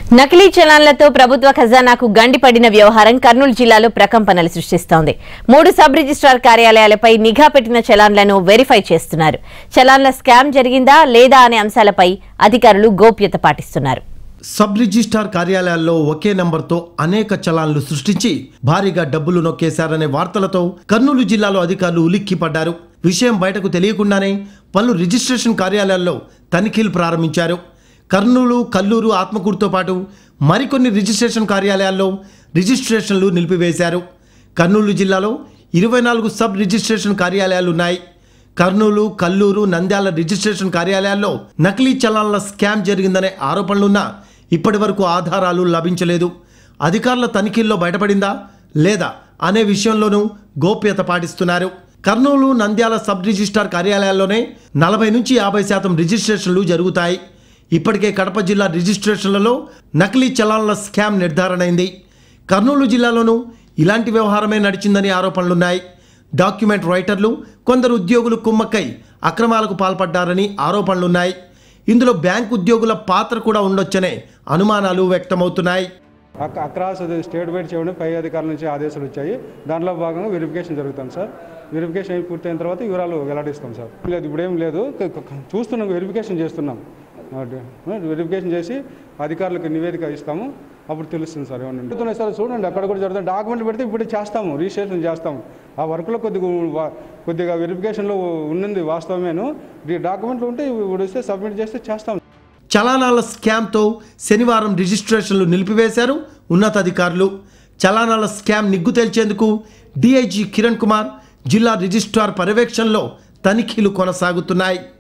నకిలీ చలాన్లతో ప్రభుత్వ ఖజానాకు గండిపడిన వ్యవహారం కర్నూలు జిల్లాలో ప్రకంపనలు సృష్టిస్తోంది మూడు సబ్ రిజిస్ట్రార్ కార్యాలయాలపై నిఘా పెట్టిన చలాన్లను వెరిఫై చేస్తున్నారు చలాన్ల స్కామ్ జరిగిందా లేదా అనే అంశాలపై అధికారులు గోప్యత పాటిస్తున్నారు సబ్ రిజిస్ట్రార్ కార్యాలయాల్లో ఒకే నంబర్తో అనేక చలాన్లు సృష్టించి భారీగా డబ్బులు నొక్కేశారనే వార్తలతో కర్నూలు జిల్లాలో అధికారులు ఉలిక్కిపడ్డారు విషయం బయటకు తెలియకుండానే పలు రిజిస్ట్రేషన్ కార్యాలయాల్లో తనిఖీలు ప్రారంభించారు కర్నూలు కల్లూరు ఆత్మకూరుతో పాటు మరికొన్ని రిజిస్ట్రేషన్ కార్యాలయాల్లో రిజిస్ట్రేషన్లు నిలిపివేశారు కర్నూలు జిల్లాలో ఇరవై నాలుగు సబ్ రిజిస్ట్రేషన్ కార్యాలయాలు ఉన్నాయి కర్నూలు కల్లూరు నంద్యాల రిజిస్ట్రేషన్ కార్యాలయాల్లో నకిలీ చలాన్ల స్కామ్ జరిగిందనే ఆరోపణలున్నా ఇప్పటి వరకు ఆధారాలు లభించలేదు అధికారుల తనిఖీల్లో బయటపడిందా లేదా అనే విషయంలోనూ గోప్యత పాటిస్తున్నారు కర్నూలు నంద్యాల సబ్ రిజిస్ట్రార్ కార్యాలయాల్లోనే నలభై నుంచి యాభై శాతం రిజిస్ట్రేషన్లు జరుగుతాయి ఇప్పటికే కడప జిల్లా రిజిస్ట్రేషన్లలో నకిలీ చలాన్ల స్కామ్ నిర్ధారణైంది కర్నూలు జిల్లాలోనూ ఇలాంటి వ్యవహారమే నడిచిందని ఆరోపణలున్నాయి డాక్యుమెంట్ రైటర్లు కొందరు ఉద్యోగులు కుమ్మక్కై అక్రమాలకు పాల్పడ్డారని ఆరోపణలున్నాయి ఇందులో బ్యాంక్ ఉద్యోగుల పాత్ర కూడా ఉండొచ్చనే అనుమానాలు వ్యక్తమవుతున్నాయి అక్- అక్రాస్ అది స్టేట్ వైడ్ చేయడం పై అధికారుల నుంచి ఆదేశాలు వచ్చాయి దాంట్లో భాగంగా వెరిఫికేషన్ జరుగుతాం సార్ వెరిఫికేషన్ అయి పూర్తయిన తర్వాత వివరాలు వెల్లడిస్తాం సార్ లేదు ఇప్పుడేం లేదు క- క- చూస్తున్నాం వెరిఫికేషన్ చేస్తున్నాం ఆ, డ- వెరిఫికేషన్ చేసి అధికారులకు నివేదిక ఇస్తాము అప్పుడు తెలుస్తుంది సార్ ఏమన్నా జరుగుతున్నాయి సార్ చూడండి అక్కడ కూడా జరుగుతుంది డాక్యుమెంట్ పెడితే ఇప్పుడు చేస్తాము రిజిస్ట్రేషన్ చేస్తాము ఆ వర్క్లో కొద్దిగా వా- కొద్దిగా వెరిఫికేషన్లో ఉన్నది వాస్తవమేను ఈ డాక్యుమెంట్లు ఉంటే ఇప్పుడు ఇస్తే సబ్మిట్ చేస్తే చేస్తాం చలానాల స్కామ్తో శనివారం రిజిస్ట్రేషన్లు నిలిపివేశారు ఉన్నతాధికారులు చలానాల స్కామ్ నిగ్గు తేల్చేందుకు డీఐజీ కిరణ్ కుమార్ జిల్లా రిజిస్ట్రార్ పర్యవేక్షణలో తనిఖీలు కొనసాగుతున్నాయి